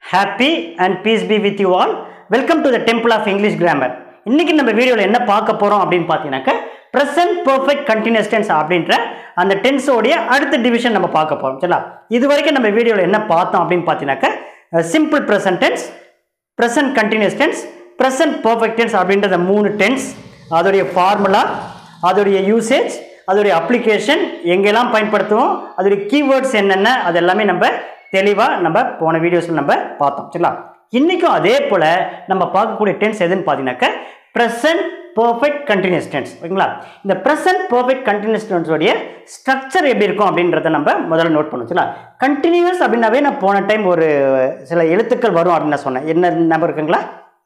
happy and peace be with you all welcome to the temple of English grammar இன்னைக்கு நம்ம வீடியோவில் என்ன பார்க்க போகிறோம் அப்படின்னு பார்த்தீங்கன்னாக்க ப்ரெசன்ட் பர்ஃபெக்ட் கண்டினியூஸ் டென்ஸ் அப்படின்ற அந்த டென்ஸோடைய அடுத்த டிவிஷன் நம்ம பார்க்க போகிறோம் சரிங்களா இது வரைக்கும் நம்ம வீடியோவில் என்ன பார்த்தோம் அப்படின்னு பார்த்தீங்கன்னாக்க simple present tense present continuous tense present perfect tense அப்படின்ற அந்த மூணு டென்ஸ் அதோடைய ஃபார்முலா அதோடைய யூசேஜ் அதோடைய அப்ளிகேஷன் எங்கெல்லாம் பயன்படுத்துவோம் அதோடைய கீவேர்ட்ஸ் என்னென்ன அது எல்லாமே நம்ம தெளிவாக நம்ம போன வீடியோஸில் நம்ம பார்த்தோம் சரிங்களா இன்றைக்கும் அதே போல் நம்ம பார்க்கக்கூடிய டென்ஸ் எதுன்னு பார்த்தீங்கன்னாக்க ப்ரெசன்ட் பர்ஃபெக்ட் கண்டினியூஸ் டென்ஸ் ஓகேங்களா இந்த ப்ரெசன்ட் பர்ஃபெக்ட் கண்டினியூஸ் டென்ஸோடைய ஸ்ட்ரக்சர் எப்படி இருக்கும் அப்படின்றத நம்ம முதல்ல நோட் பண்ணுவோம் சரிங்களா கண்டினியூஸ் அப்படின்னாவே நான் போன டைம் ஒரு சில எழுத்துக்கள் வரும் அப்படின்னு நான் சொன்னேன் என்ன ஞாபகம் இருக்குங்களா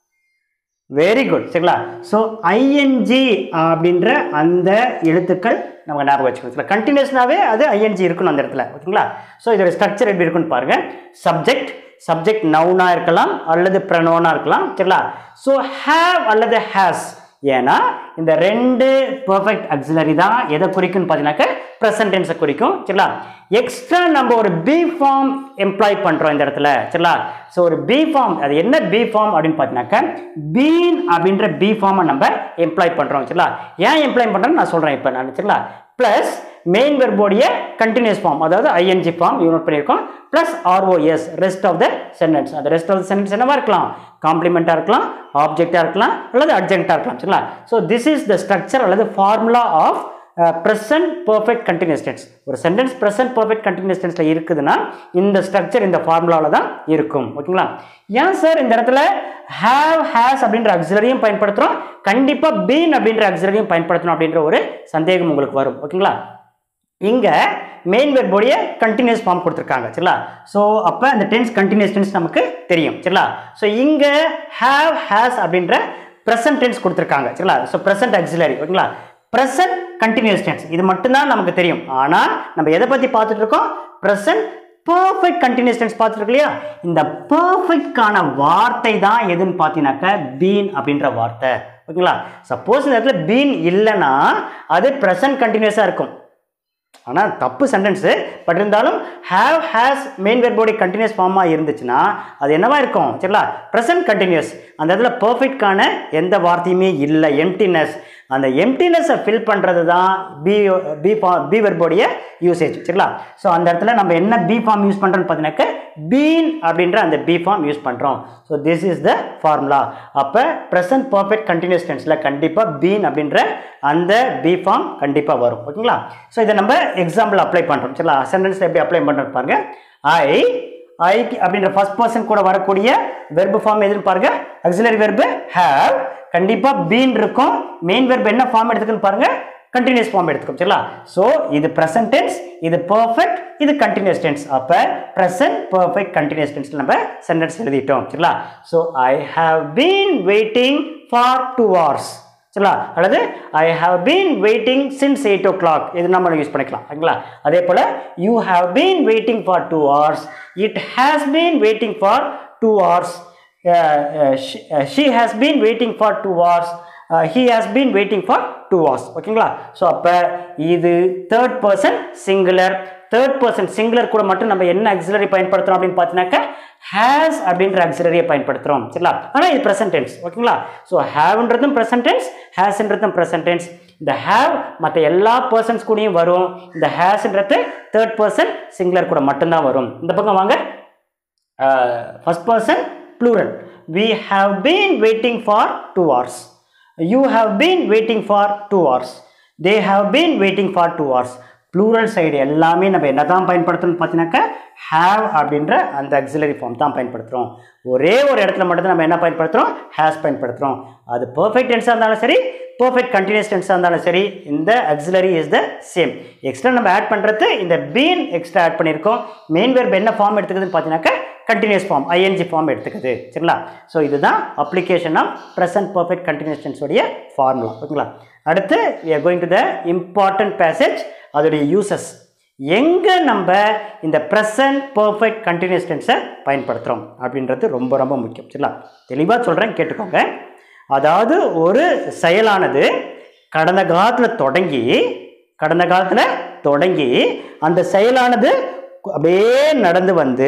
வெரி குட் சரிங்களா ஸோ ஐஎன்ஜி அப்படின்ற அந்த எழுத்துக்கள் நம்ம ஞாபகம் வச்சுக்கணும் சரிங்களா கண்டினியூஸ்னாவே அது ஐஎன்ஜி இருக்கணும் அந்த இடத்துல ஓகேங்களா ஸோ இதோட ஸ்ட்ரக்சர் எப்படி இருக்குன்னு பாருங்க சப்ஜெக்ட் சப்ஜெக்ட் நவுனாக இருக்கலாம் அல்லது ப்ரனோனாக இருக்கலாம் சரிங்களா ஸோ ஹேவ் அல்லது ஹேஸ் ஏன்னா இந்த ரெண்டு பர்ஃபெக்ட் அக்ஸிலரி தான் எதை குறிக்கும்னு பார்த்தீங்கன்னாக்க ப்ரெசன்ட் டென்ஸை குறிக்கும் சரிங்களா எக்ஸ்ட்ரா நம்ம ஒரு பி ஃபார்ம் எம்ப்ளாய் பண்ணுறோம் இந்த இடத்துல சரிங்களா ஸோ ஒரு பி ஃபார்ம் அது என்ன பி ஃபார்ம் அப்படின்னு பார்த்தீங்கன்னாக்க பீன் அப்படின்ற பி ஃபார்மை நம்ம எம்ப்ளாய் பண்ணுறோம் சரிங்களா ஏன் எம்ப்ளாய் பண்ணுறேன்னு நான் சொல்கிறேன் இப்போ நான் சரிங்களா ப்ளஸ் மெயின் வெர்போடைய கண்டினியூஸ் ஃபார்ம் அதாவது ஐஎன்ஜி ஃபார்ம் யூனிட் பண்ணியிருக்கோம் plus ROS rest of the sentence அந்த ரெஸ்ட் ஆஃப் த சென்டென்ஸ் என்னவா இருக்கலாம் காம்ப்ளிமெண்ட்டாக இருக்கலாம் ஆப்ஜெக்டாக இருக்கலாம் அல்லது அர்ஜென்ட்டாக இருக்கலாம் சரிங்களா so this is the structure அல்லது formula of present perfect continuous tense ஒரு சென்டென்ஸ் ப்ரெசன்ட் பர்ஃபெக்ட் கண்டினியூஸ் டென்ஸில் இருக்குதுன்னா இந்த ஸ்ட்ரக்சர் இந்த ஃபார்முலாவில் தான் இருக்கும் ஓகேங்களா ஏன் சார் இந்த இடத்துல ஹேவ் ஹேஸ் அப்படின்ற அக்ஸிலரியும் பயன்படுத்துகிறோம் கண்டிப்பாக பீன் அப்படின்ற அக்ஸிலரியும் பயன்படுத்தணும் அப்படின்ற ஒரு சந்தேகம் உங்களுக்கு வரும் ஓகேங்களா இங்கே மெயின் வெர்போடைய கண்டினியூஸ் ஃபார்ம் கொடுத்துருக்காங்க சரிங்களா ஸோ அப்போ அந்த டென்ஸ் கண்டினியூஸ் டென்ஸ் நமக்கு தெரியும் சரிங்களா ஸோ இங்கே ஹேவ் ஹேஸ் அப்படின்ற ப்ரெசன்ட் டென்ஸ் கொடுத்துருக்காங்க சரிங்களா ஸோ ப்ரெசன்ட் அக்ஸிலரி ஓகேங்களா ப்ரெசன்ட் கண்டினியூஸ் டென்ஸ் இது மட்டும்தான் நமக்கு தெரியும் ஆனால் நம்ம எதை பற்றி பார்த்துட்டு இருக்கோம் ப்ரெசன்ட் பர்ஃபெக்ட் கண்டினியூஸ் டென்ஸ் பார்த்துருக்கு இல்லையா இந்த பர்ஃபெக்ட்கான வார்த்தை தான் எதுன்னு பார்த்தீங்கன்னாக்க பீன் அப்படின்ற வார்த்தை ஓகேங்களா சப்போஸ் இந்த இடத்துல பீன் இல்லைன்னா அது ப்ரெசன்ட் கண்டினியூஸாக இருக்கும் ஆனால் தப்பு சென்டென்ஸு பட் இருந்தாலும் ஹேவ் ஹேஸ் மெயின் வெர்போடைய கண்டினியூஸ் ஃபார்மாக இருந்துச்சுன்னா அது என்னவா இருக்கும் சரிங்களா ப்ரெசன்ட் கண்டினியூஸ் அந்த இடத்துல பர்ஃபெக்ட்கான எந்த வார்த்தையுமே இல்லை எம்டினஸ் அந்த எம்டினஸை ஃபில் பண்ணுறது தான் பி பி ஃபார்ம் பி வெர்போடைய யூசேஜ் சரிங்களா ஸோ அந்த இடத்துல நம்ம என்ன பி ஃபார்ம் யூஸ் பண்ணுறோன்னு பார்த்தீங்கன்னாக்க பீன் அப்படின்ற அந்த பி ஃபார்ம் யூஸ் பண்ணுறோம் so this is the formula அப்போ ப்ரெசன்ட் பர்ஃபெக்ட் கண்டினியூஸ் டென்ஸில் கண்டிப்பாக பீன் அப்படின்ற அந்த பி ஃபார்ம் கண்டிப்பாக வரும் ஓகேங்களா ஸோ இதை நம்ம எக்ஸாம்பிள் அப்ளை பண்ணுறோம் சரிங்களா சென்டென்ஸ் எப்படி அப்ளை பண்ணுறோம் பாருங்க ஐ ஐ அப்படின்ற ஃபர்ஸ்ட் பர்சன் கூட வரக்கூடிய வெர்பு ஃபார்ம் எதுன்னு பாருங்க அக்ஸிலரி வெர்பு ஹேவ் கண்டிப்பாக பீன் இருக்கும் மெயின் வெர்பு என்ன ஃபார்ம் எடுத்துக்குன்னு பாருங்க கண்டினியூஸ் ஃபார்ம் எடுத்துக்கும் சரிங்களா ஸோ இது ப்ரெசன்ட் டென்ஸ் இது பர்ஃபெக்ட் இது கண்டினியூஸ் டென்ஸ் அப்போ ப்ரெசன்ட் பர்ஃபெக்ட் கண்டினியூஸ் டென்ஸ் நம்ம சென்டென்ஸ் எழுதிட்டோம் சரிங்களா so I have been waiting for two hours சரிங்களா அல்லது I have been waiting since eight o'clock இது நம்ம யூஸ் பண்ணிக்கலாம் சரிங்களா அதே போல் you have been waiting for two hours it has been waiting for two hours she has been waiting for two hours he has been waiting for two hours ஓகேங்களா so அப்போ இது third person singular third person singular கூட மட்டும் நம்ம என்ன அக்ஸிலரி பயன்படுத்துகிறோம் அப்படின்னு பார்த்தீங்கன்னாக்க ஹேஸ் அப்படின்ற அக்ஸிலரியை பயன்படுத்துகிறோம் சரிங்களா ஆனால் இது ப்ரெசன்ட் டென்ஸ் ஓகேங்களா ஸோ ஹேவ்ன்றதும் ப்ரெசன்ட் டென்ஸ் ஹேஸ்ன்றதும் ப்ரெசன்ட் டென்ஸ் இந்த ஹேவ் மற்ற எல்லா பர்சன்ஸ் கூடயும் வரும் இந்த ஹேஸ்ன்றது தேர்ட் பர்சன் சிங்குலர் கூட மட்டும்தான் வரும் இந்த பக்கம் வாங்க first person plural we have been waiting for two hours you have been waiting for two hours they have been waiting for two hours plural side எல்லாமே நம்ம என்ன தான் பயன்படுத்தணும்னு பார்த்தீங்கன்னாக்கா ஹேவ் அப்படின்ற அந்த அக்ஸிலரி ஃபார்ம் தான் பயன்படுத்துகிறோம் ஒரே ஒரு இடத்துல மட்டும் நம்ம என்ன பயன்படுத்துகிறோம் ஹேஸ் பயன்படுத்துகிறோம் அது பர்ஃபெக்ட் டென்ஸாக இருந்தாலும் சரி பர்ஃபெக்ட் கண்டினியூஸ் டென்ஸாக இருந்தாலும் சரி இந்த auxiliary is the same extra நம்ம ஆட் பண்ணுறது இந்த பீன் எக்ஸ்ட்ரா ஆட் பண்ணியிருக்கோம் மெயின் வெர்ப் என்ன ஃபார்ம் எடுத்துக்குதுன்னு பார்த்தீங்கன்னாக்கா கண்டினியூஸ் ஃபார்ம் ஐஎன்ஜி ஃபார்ம் எடுத்துக்குது சரிங்களா ஸோ இதுதான் application of present perfect continuous டென்ஸோடைய ஃபார்முலா ஓகேங்களா அடுத்து we are going to the important passage அதோடைய யூசஸ் எங்கே நம்ம இந்த ப்ரெசன்ட் பர்ஃபெக்ட் கண்டினியூஸ் டென்ஸை பயன்படுத்துகிறோம் அப்படின்றது ரொம்ப ரொம்ப முக்கியம் சரிங்களா தெளிவாக சொல்கிறேன் கேட்டுக்கோங்க அதாவது ஒரு செயலானது கடந்த காலத்தில் தொடங்கி கடந்த காலத்தில் தொடங்கி அந்த செயலானது அப்படியே நடந்து வந்து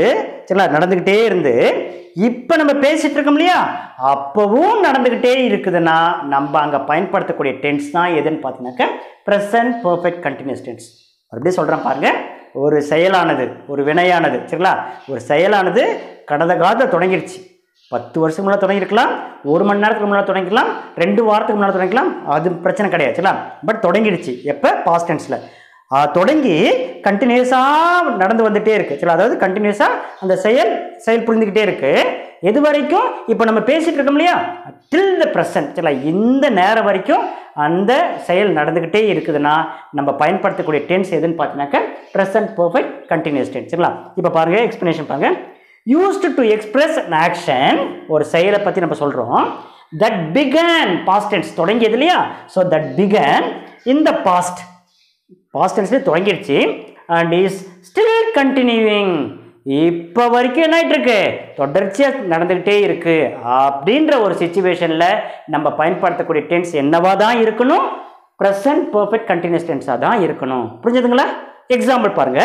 சரிங்களா நடந்துக்கிட்டே இருந்து இப்போ நம்ம பேசிட்டு இருக்கோம் இல்லையா அப்பவும் நடந்துக்கிட்டே இருக்குதுன்னா நம்ம அங்கே பயன்படுத்தக்கூடிய டென்ஸ் தான் எதுன்னு பார்த்தீங்கன்னாக்கா ப்ரெசன்ட் பர்ஃபெக்ட் கண்டினியூஸ் டென்ஸ் மறுபடியும் சொல்கிறேன் பாருங்க ஒரு செயலானது ஒரு வினையானது சரிங்களா ஒரு செயலானது கடந்த காலத்தில் தொடங்கிடுச்சு பத்து வருஷத்துக்கு முன்னாடி தொடங்கியிருக்கலாம் ஒரு மணி நேரத்துக்கு முன்னாடி தொடங்கிக்கலாம் ரெண்டு வாரத்துக்கு முன்னாடி தொடங்கிக்கலாம் அது பிரச்சனை கிடையாது சரிங்களா பட் தொடங்கிடுச்சு எப்போ பாஸ்ட் டென்ஸில் தொடங்கி கண்டினியூஸாக நடந்து வந்துட்டே இருக்கு சரி அதாவது கண்டினியூஸாக அந்த செயல் செயல் புரிந்துக்கிட்டே இருக்கு எது வரைக்கும் இப்போ நம்ம பேசிட்டு இருக்கோம் இல்லையா டில் த ப்ரெசன்ட் சரிங்களா இந்த நேரம் வரைக்கும் அந்த செயல் நடந்துக்கிட்டே இருக்குதுன்னா நம்ம பயன்படுத்தக்கூடிய டென்ஸ் எதுன்னு பார்த்தீங்கன்னாக்கா ப்ரெசன்ட் பர்ஃபெக்ட் கண்டினியூஸ் டென்ஸ் சரிங்களா இப்போ பாருங்க எக்ஸ்பிளனேஷன் பாருங்க used to express an action ஒரு செயலை பற்றி நம்ம சொல்கிறோம் தட் பிகன் பாஸ்ட் டென்ஸ் தொடங்கியது இல்லையா so that began in the past past டென்ஸ்லேயே தொடங்கிடுச்சு அண்ட் இஸ் ஸ்டில் கண்டினியூவிங் இப்போ வரைக்கும் என்ன ஆயிட்டு இருக்கு தொடர்ச்சியாக நடந்துக்கிட்டே இருக்கு அப்படின்ற ஒரு சுச்சுவேஷனில் நம்ம பயன்படுத்தக்கூடிய டென்ஸ் என்னவா தான் இருக்கணும் ப்ரெசன்ட் பர்ஃபெக்ட் கண்டினியூஸ் டென்ஸாக தான் இருக்கணும் புரிஞ்சுதுங்களா எக்ஸாம்பிள் பாருங்க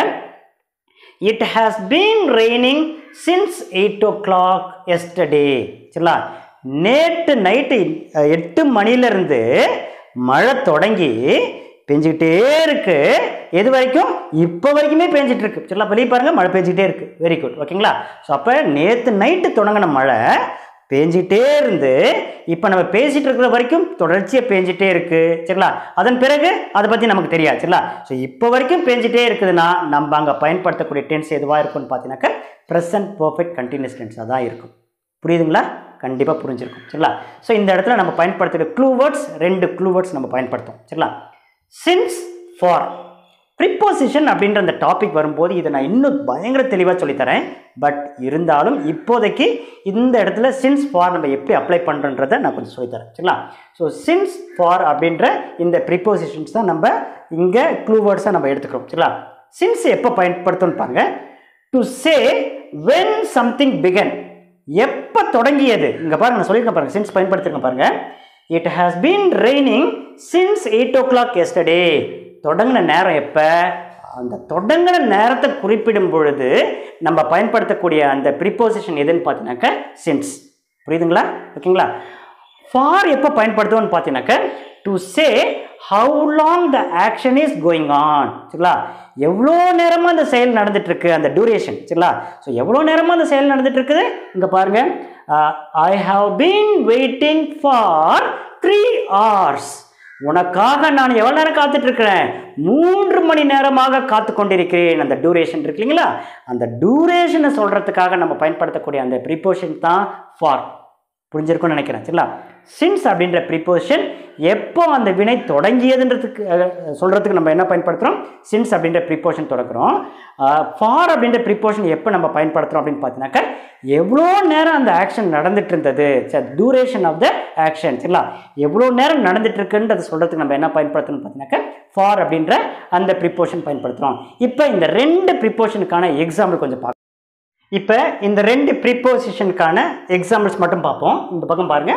it has been raining since eight o'clock yesterday சரிங்களா நேற்று நைட்டு எட்டு மணிலேருந்து மழை தொடங்கி பெஞ்சிக்கிட்டே இருக்கு எது வரைக்கும் இப்போ வரைக்குமே பெஞ்சிட்டு இருக்கு சரிங்களா வெளியே பாருங்க மழை பெஞ்சிக்கிட்டே இருக்கு வெரி குட் ஓகேங்களா ஸோ அப்போ நேற்று நைட்டு தொடங்கின மழை பேஞ்சிட்டே இருந்து இப்போ நம்ம பேசிட்டு இருக்கிற வரைக்கும் தொடர்ச்சியாக பேஞ்சிட்டே இருக்கு சரிங்களா அதன் பிறகு அதை பற்றி நமக்கு தெரியாது சரிங்களா ஸோ இப்போ வரைக்கும் பேஞ்சிட்டே இருக்குதுன்னா நம்ம அங்கே பயன்படுத்தக்கூடிய டென்ஸ் எதுவாக இருக்கும்னு பார்த்தீங்கன்னாக்கா ப்ரெசன்ட் பர்ஃபெக்ட் கண்டினியூஸ் டென்ஸாக தான் இருக்கும் புரியுதுங்களா கண்டிப்பாக புரிஞ்சிருக்கும் சரிங்களா ஸோ இந்த இடத்துல நம்ம பயன்படுத்துகிற க்ளூ வேர்ட்ஸ் ரெண்டு க்ளூ வேர்ட்ஸ் நம்ம பயன்படுத்தோம் சரிங்களா சின்ஸ் ஃபார் ப்ரிப்போசிஷன் அப்படின்ற அந்த டாபிக் வரும்போது இதை நான் இன்னும் பயங்கர தெளிவாக சொல்லித்தரேன் பட் இருந்தாலும் இப்போதைக்கு இந்த இடத்துல சின்ஸ் ஃபார் நம்ம எப்படி அப்ளை பண்ணுறன்றதை நான் கொஞ்சம் சொல்லித்தரேன் சரிங்களா ஸோ சின்ஸ் ஃபார் அப்படின்ற இந்த ப்ரிப்போசிஷன்ஸ் தான் நம்ம இங்கே க்ளூ வேர்ட்ஸாக நம்ம எடுத்துக்கிறோம் சரிங்களா சின்ஸ் எப்போ பயன்படுத்தணும்னு பாருங்க to say when something began எப்போ தொடங்கியது இங்கே பாருங்க நான் சொல்லியிருக்கேன் பாருங்க சின்ஸ் பயன்படுத்திருக்கேன் பாருங்க it has been raining since eight o'clock yesterday தொடங்கின நேரம் எப்போ அந்த தொடங்கின நேரத்தை குறிப்பிடும் பொழுது நம்ம பயன்படுத்தக்கூடிய அந்த ப்ரிப்போசிஷன் எதுன்னு பார்த்தீங்கன்னாக்கா சின்ஸ் புரியுதுங்களா ஓகேங்களா ஃபார் எப்போ பயன்படுத்துவோம்னு பார்த்தீங்கன்னாக்கா to say how long the action is going on சரிங்களா எவ்வளோ நேரமாக அந்த செயல் நடந்துட்டு இருக்கு அந்த டியூரேஷன் சரிங்களா ஸோ எவ்வளோ நேரமாக அந்த செயல் நடந்துட்டு இருக்குது இங்கே பாருங்க I have been waiting for three hours உனக்காக நான் எவ்வளோ நேரம் காத்துட்டு இருக்கிறேன் மூன்று மணி நேரமாக காத்து கொண்டிருக்கிறேன் அந்த டியூரேஷன் இருக்கு இல்லைங்களா அந்த டியூரேஷனை சொல்கிறதுக்காக நம்ம பயன்படுத்தக்கூடிய அந்த ப்ரிப்போஷன் தான் ஃபார் புரிஞ்சிருக்கும்னு நினைக்கிறேன் சரிங்களா சின்ஸ் அப்படின்ற ப்ரிப்போசிஷன் எப்போ அந்த வினை தொடங்கியதுன்றதுக்கு அஹ், சொல்றதுக்கு நம்ம என்ன பயன்படுத்துகிறோம் சின்ஸ் அப்படின்ற ப்ரிப்போஷன் தொடங்குறோம் ஃபார் அப்படின்ற ப்ரிப்போஷன் எப்போ நம்ம பயன்படுத்துகிறோம் அப்படின்னு பார்த்தீங்கன்னாக்கா எவ்வளோ நேரம் அந்த ஆக்ஷன் நடந்துட்டு இருந்தது டியூரேஷன் ஆஃப் த ஆக்ஷன் சரிங்களா எவ்வளோ நேரம் நடந்துட்டு இருக்குன்றதை சொல்கிறதுக்கு நம்ம என்ன பயன்படுத்தணும்னு பார்த்தீங்கன்னாக்கா ஃபார் அப்படின்ற அந்த ப்ரிப்போஷன் பயன்படுத்துகிறோம் இப்போ இந்த ரெண்டு ப்ரிப்போஷனுக்கான எக்ஸாம்பிள் கொஞ்சம் பார்க்கலாம் இப்போ இந்த ரெண்டு ப்ரிப்போசிஷனுக்கான எக்ஸாம்பிள்ஸ் மட்டும் பார்ப்போம் இந்த பக்கம் பாருங்க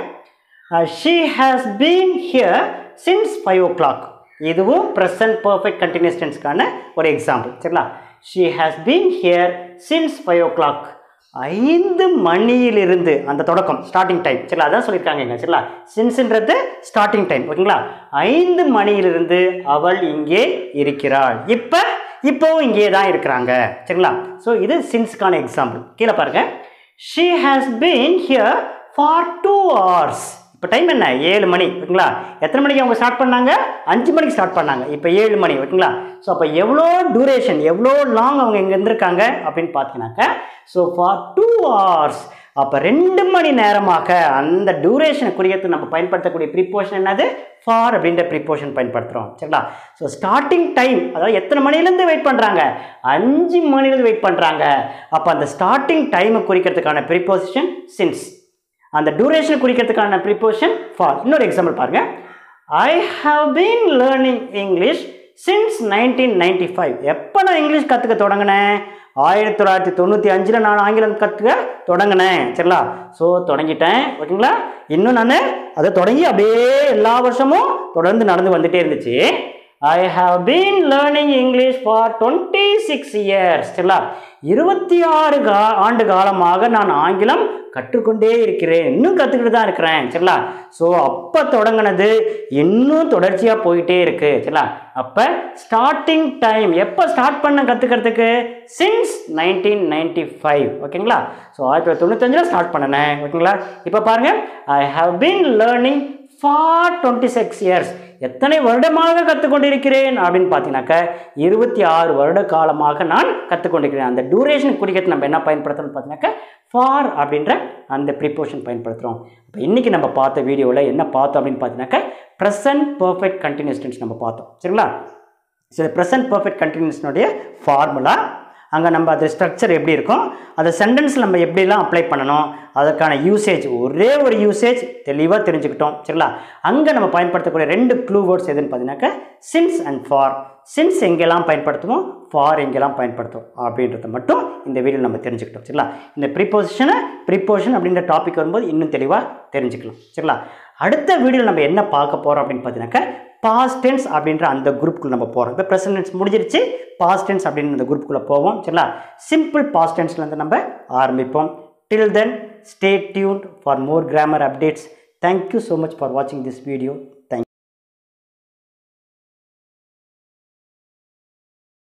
she has been here since five o'clock இதுவும் ப்ரெசன்ட் பர்ஃபெக்ட் கண்டினியூஸ் டென்ஸ்க்கான ஒரு எக்ஸாம்பிள் சரிங்களா she has been here since five o'clock ஐந்து மணியிலிருந்து அந்த தொடக்கம் ஸ்டார்டிங் டைம் சரிங்களா அதான் சொல்லியிருக்காங்க இங்க சரிங்களா சின்ஸ்ன்றது ஸ்டார்டிங் டைம் ஓகேங்களா ஐந்து மணியிலிருந்து அவள் இங்கே இருக்கிறாள் இப்போ இப்போவும் இங்கே தான் இருக்கிறாங்க சரிங்களா ஸோ இது சின்ஸ்க்கான எக்ஸாம்பிள் கீழே பாருங்க she has been here for two hours இப்போ டைம் என்ன ஏழு மணி ஓகேங்களா எத்தனை மணிக்கு அவங்க ஸ்டார்ட் பண்ணாங்க அஞ்சு மணிக்கு ஸ்டார்ட் பண்ணாங்க இப்போ ஏழு மணி ஓகேங்களா ஸோ அப்போ எவ்வளோ டூரேஷன் எவ்வளோ லாங் அவங்க இங்கே இருந்திருக்காங்க அப்படின்னு பார்த்தீங்கன்னாக்க ஸோ ஃபார் டூ ஹவர்ஸ் அப்போ ரெண்டு மணி நேரமாக அந்த டியூரேஷனை குறிக்கிறதுக்கு நம்ம பயன்படுத்தக்கூடிய ப்ரிப்போஷன் என்னது ஃபார் அப்படின்ற ப்ரிப்போஷன் பயன்படுத்துகிறோம் சரிங்களா ஸோ ஸ்டார்டிங் டைம் அதாவது எத்தனை மணிலேருந்து வெயிட் பண்ணுறாங்க அஞ்சு மணிலேருந்து வெயிட் பண்ணுறாங்க அப்போ அந்த ஸ்டார்டிங் டைமை குறிக்கிறதுக்கான ப்ரிப்போசிஷன் சின்ஸ் அந்த டியூரேஷன் குறிக்கிறதுக்கான ப்ரிப்போஷன் ஃபார் இன்னொரு எக்ஸாம்பிள் பாருங்க I have been learning English since nineteen ninety five எப்போ நான் இங்கிலீஷ் கற்றுக்க தொடங்கினேன் ஆயிரத்தி தொள்ளாயிரத்தி தொண்ணூற்றி அஞ்சில் நான் ஆங்கிலம் கற்றுக்க தொடங்கினேன் சரிங்களா ஸோ தொடங்கிட்டேன் ஓகேங்களா இன்னும் நான் அதை தொடங்கி அப்படியே எல்லா வருஷமும் தொடர்ந்து நடந்து வந்துட்டே இருந்துச்சு I have been learning English for twenty six years சரிங்களா இருபத்தி ஆறு கா ஆண்டு காலமாக நான் ஆங்கிலம் கற்றுக்கொண்டே இருக்கிறேன் இன்னும் கற்றுக்கிட்டு தான் இருக்கிறேன் சரிங்களா ஸோ அப்போ தொடங்கினது இன்னும் தொடர்ச்சியாக போயிட்டே இருக்கு சரிங்களா அப்போ ஸ்டார்டிங் டைம் எப்போ ஸ்டார்ட் பண்ண கற்றுக்கிறதுக்கு சின்ஸ் நைன்டீன் நைன்டி ஃபைவ் ஓகேங்களா ஸோ ஆயிரத்தி தொள்ளாயிரத்தி தொண்ணூத்தஞ்சில் ஸ்டார்ட் பண்ணினேன் ஓகேங்களா இப்போ பாருங்கள் I have been learning for twenty six years எத்தனை வருடமாக கற்றுக்கொண்டிருக்கிறேன் அப்படின்னு பார்த்தீங்கன்னாக்க இருபத்தி ஆறு வருட காலமாக நான் கற்றுக்கொண்டிருக்கிறேன் அந்த டூரேஷன் குறிக்கிறது நம்ம என்ன பயன்படுத்தணும்னு பார்த்தீங்கன்னாக்க ஃபார் அப்படின்ற அந்த ப்ரிப்போஷன் பயன்படுத்துகிறோம் இப்போ இன்றைக்கி நம்ம பார்த்த வீடியோவில் என்ன பார்த்தோம் அப்படின்னு பார்த்தீங்கன்னாக்க ப்ரெசன்ட் பர்ஃபெக்ட் கண்டினியூஸ் டென்ஸ் நம்ம பார்த்தோம் சரிங்களா ஸோ ப்ரெசன்ட் பர்ஃபெக்ட் கண்டினியூஸ்னுடைய ஃபார்முலா அங்கே நம்ம அது ஸ்ட்ரக்சர் எப்படி இருக்கும் அதை சென்டென்ஸ் நம்ம எப்படிலாம் அப்ளை பண்ணணும் அதற்கான யூசேஜ் ஒரே ஒரு யூசேஜ் தெளிவாக தெரிஞ்சுக்கிட்டோம் சரிங்களா அங்கே நம்ம பயன்படுத்தக்கூடிய ரெண்டு க்ளூ வேர்ட்ஸ் எதுன்னு பார்த்தீங்கன்னாக்க சின்ஸ் அண்ட் ஃபார் சின்ஸ் எங்கெல்லாம் பயன்படுத்துவோம் ஃபார் எங்கெல்லாம் பயன்படுத்தும் அப்படின்றத மட்டும் இந்த வீடியோ நம்ம தெரிஞ்சுக்கிட்டோம் சரிங்களா இந்த ப்ரிப்போசிஷனை ப்ரிப்போஷன் அப்படின்ற டாபிக் வரும்போது இன்னும் தெளிவாக தெரிஞ்சுக்கலாம் சரிங்களா அடுத்த வீடியோவில் நம்ம என்ன பார்க்க போகிறோம் அப்படின்னு பார்த்தீங்கன்னாக்க பாஸ்ட் டென்ஸ் அப்படின்ற அந்த குரூப்புக்குள்ள நம்ம போகிறோம் இப்போ ப்ரெசன்ட் டென்ஸ் முடிஞ்சிருச்சு பாஸ்ட் டென்ஸ் அப்படின்ற அந்த குரூப்புக்குள்ளே போவோம் சரிங்களா சிம்பிள் பாஸ்ட் டென்ஸ்லேருந்து நம்ம ஆரம்பிப்போம் till then stay tuned for more grammar updates thank you so much for வாட்சிங் திஸ் வீடியோ